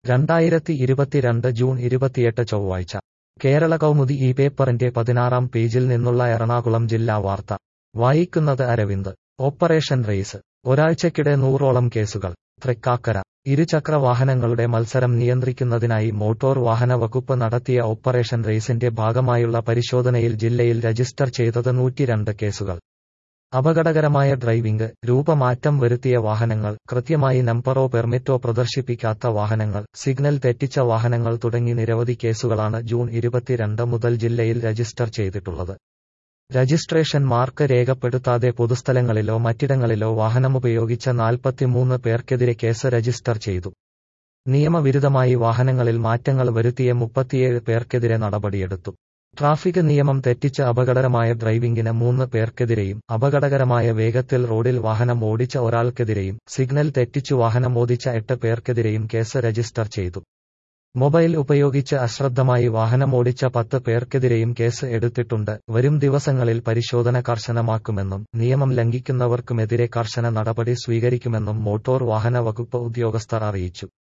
രണ്ടായിരത്തി ഇരുപത്തിരണ്ട് ജൂൺ ഇരുപത്തിയെട്ട് ചൊവ്വാഴ്ച കേരള കൗമുദി ഈ പേപ്പറിന്റെ പതിനാറാം പേജിൽ നിന്നുള്ള എറണാകുളം ജില്ലാ വാർത്ത വായിക്കുന്നത് അരവിന്ദ് ഓപ്പറേഷൻ റേസ് ഒരാഴ്ചക്കിടെ നൂറോളം കേസുകൾ തൃക്കാക്കര ഇരുചക്ര വാഹനങ്ങളുടെ മത്സരം നിയന്ത്രിക്കുന്നതിനായി മോട്ടോർ വാഹന വകുപ്പ് നടത്തിയ ഓപ്പറേഷൻ റേസിന്റെ ഭാഗമായുള്ള പരിശോധനയിൽ ജില്ലയിൽ രജിസ്റ്റർ ചെയ്തത് നൂറ്റിരണ്ട് കേസുകൾ അപകടകരമായ ഡ്രൈവിംഗ് രൂപമാറ്റം വരുത്തിയ വാഹനങ്ങൾ കൃത്യമായി നമ്പറോ പെർമിറ്റോ പ്രദർശിപ്പിക്കാത്ത വാഹനങ്ങൾ സിഗ്നൽ തെറ്റിച്ച വാഹനങ്ങൾ തുടങ്ങി നിരവധി കേസുകളാണ് ജൂൺ ഇരുപത്തിരണ്ട് മുതൽ ജില്ലയിൽ രജിസ്റ്റർ ചെയ്തിട്ടുള്ളത് രജിസ്ട്രേഷൻ മാർക്ക് രേഖപ്പെടുത്താതെ പൊതുസ്ഥലങ്ങളിലോ മറ്റിടങ്ങളിലോ വാഹനമുപയോഗിച്ച നാൽപ്പത്തിമൂന്ന് പേർക്കെതിരെ കേസ് രജിസ്റ്റർ ചെയ്തു നിയമവിരുദ്ധമായി വാഹനങ്ങളിൽ മാറ്റങ്ങൾ വരുത്തിയ മുപ്പത്തിയേഴ് പേർക്കെതിരെ നടപടിയെടുത്തു ട്രാഫിക് നിയമം തെറ്റിച്ച് അപകടകരമായ ഡ്രൈവിംഗിന് മൂന്ന് പേർക്കെതിരെയും അപകടകരമായ വേഗത്തിൽ റോഡിൽ വാഹനം ഓടിച്ച ഒരാൾക്കെതിരെയും സിഗ്നൽ തെറ്റിച്ചു വാഹനം ഓടിച്ച എട്ട് പേർക്കെതിരെയും കേസ് രജിസ്റ്റർ ചെയ്തു മൊബൈൽ ഉപയോഗിച്ച് അശ്രദ്ധമായി വാഹനം ഓടിച്ച പത്ത് പേർക്കെതിരെയും കേസ് എടുത്തിട്ടുണ്ട് വരും ദിവസങ്ങളിൽ പരിശോധന കർശനമാക്കുമെന്നും നിയമം ലംഘിക്കുന്നവർക്കുമെതിരെ കർശന നടപടി സ്വീകരിക്കുമെന്നും മോട്ടോർ വാഹന വകുപ്പ് ഉദ്യോഗസ്ഥർ അറിയിച്ചു